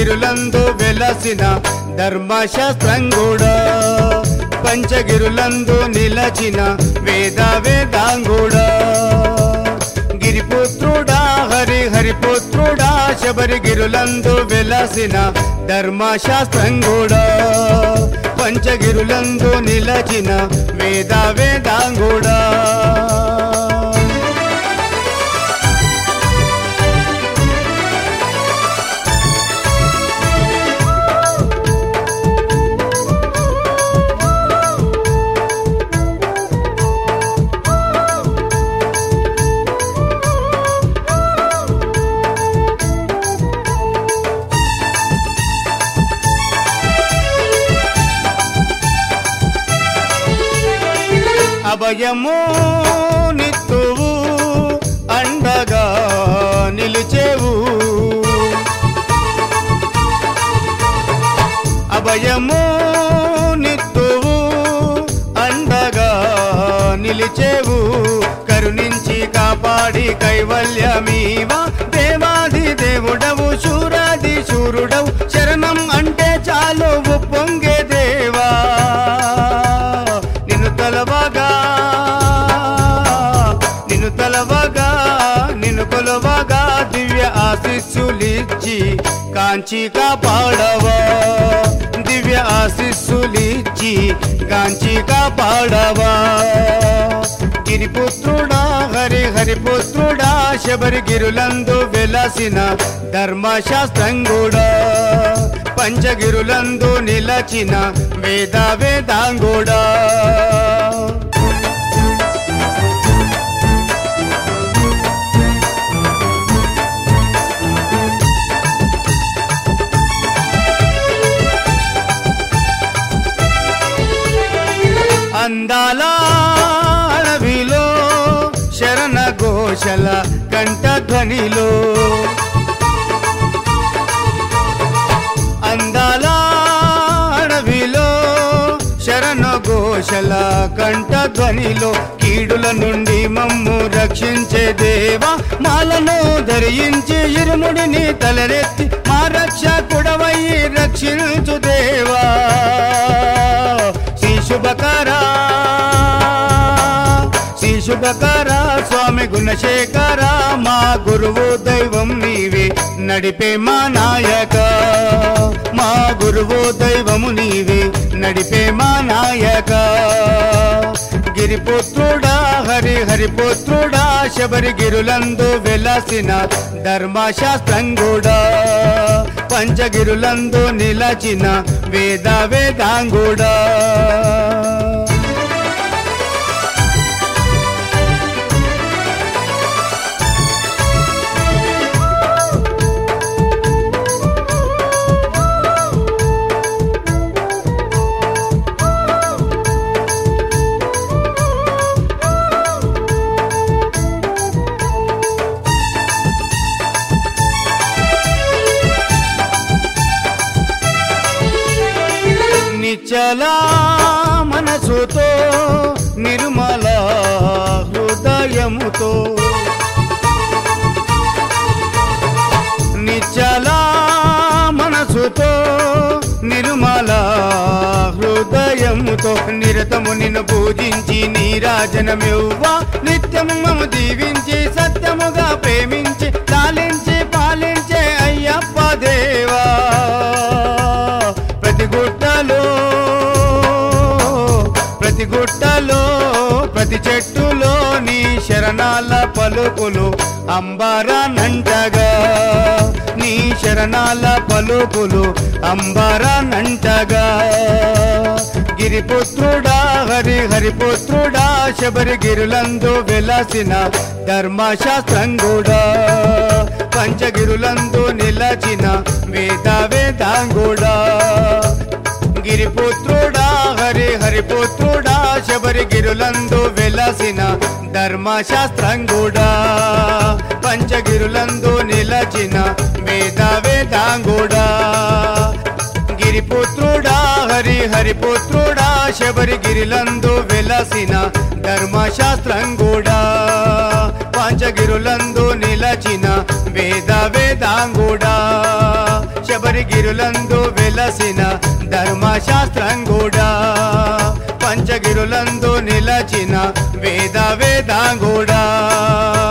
పంచగిరులందు వెలసిన ధర్మశాస్త్రంగుడా పంచగిరులందు నిలచిన వేద వేదాంగుడా గిరిపుత్రుడా హరి హరిపుత్రుడా శబరిగిరులందు వెలసిన ధర్మశాస్త్రంగుడా పంచగిరులందు నిలచిన వేద వేదాంగుడా అభయము నిత్తువు అండగా నిలిచేవు అభయము నిత్తువు అండగా నిలిచేవు కరుణించి కాపాడి కైవల్యమీవా దేవాది దేవుడవు శూరాది శూరుడవు శరణం అంటే చాలు పొంగే దేవా నిన్ను తలవగా నిన్ను తలవగా నిన్ను కొలవగా దివ్య ఆశీస్సులిచ్చి కాంచి కాపాడవా దివ్య ఆశీస్సులిచ్చి కాంచి కాపాడవా గిరిపుత్రుడా హరి హరిపుత్రుడా శబరిగిరులందు వెలసిన ధర్మశాస్త్రంగుడా పంచగిరులందు నిలచిన వేద వేదాంగుడా అందాల అడవిలో శరణ ఘోషల కంఠధ్వనిలో అందాల అడవిలో శరణ ఘోషల కంఠధ్వనిలో కీడుల నుండి మమ్ము రక్షించే దేవా మాలను ధరించి ఇరుముడిని తలరెత్తి మా రక్షకుడవయ్యి రక్షించు దేవా శ్రీ శుభకరా శ్రీ శుభకరా స్వామి గుణశేఖర మా గురువు దైవం నీవే నడిపే మా నాయక మా గురువు దైవము నీవే నడిపే మా నాయక గిరిపుత్రుడా హరి హరిపుత్రుడా శబరిగిరులందు వెలసిన ధర్మశాస్త్రంగుడా పంచగిరులందు నిలచిన వేద వేదాంగుడా నిచ్చల మనసుతో నిర్మల హృదయముతో నిచ్చల మనసుతో నిర్మల హృదయముతో నిరతము నిన్ను పూజించి నీరాజనమివ్వా నిత్యము మము దీవించి సత్యముగా ప్రేమించి లాలించి పాలించే అయ్యప్ప దేవా ప్రతి గుట్టలో ప్రతి గుట్టలో ప్రతి చెట్టులో నీ శరణాల పలుకులు అంబరానంటగా నీ శరణాల పలుకులు అంబరానంటగా గిరిపుత్రుడా హరి హరిపుత్రుడా శబరిగిరులందు వెలసిన ధర్మశాస్త్రంగుడా పంచగిరులందు నిలచిన వేద వేదాంగుడా గిరిపుత్రుడా హరి హరిపుత్రుడా శబరిగిరులందు వెలసిన ధర్మశాస్త్రంగుడా పంచగిరులందు నిలచిన వేద వేదాంగుడా గిరిపుత్రుడా హరి హరిపుత్రుడా శబరిగిరిలందు వెలసిన ధర్మశాస్త్రంగుడా పంచగిరులందు నిలచిన వేద వేదాంగుడా శబరిగిరి పంచగిరులందు వెలసిన ధర్మశాస్త్రం కూడా పంచగిరులందు నిలచిన వేద వేదాంగుడా